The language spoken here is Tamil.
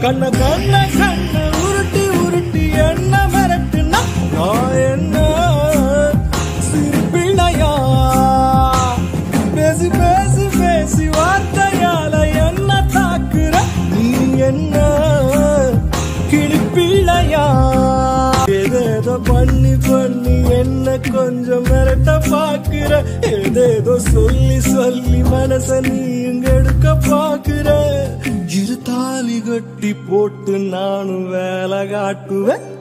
கண்ண கண்ண கண்ண உருட்டி உருட்டி என்ன மிரட்டுனா நான் என்ன சிறு பிள்ளையா பேசி பேசி பேசி வார்த்தையால என்ன தாக்குற நீ என்ன கிளிப்பிள்ளையா ஏதேதோ பண்ணி பண்ணி என்ன கொஞ்சம் மிரட்ட பாக்குற ஏதேதோ சொல்லி சொல்லி மனச நீ இங்க எடுக்க பாக்குற இரு தாலி கட்டி போட்டு நானும் வேலை காட்டுவேன்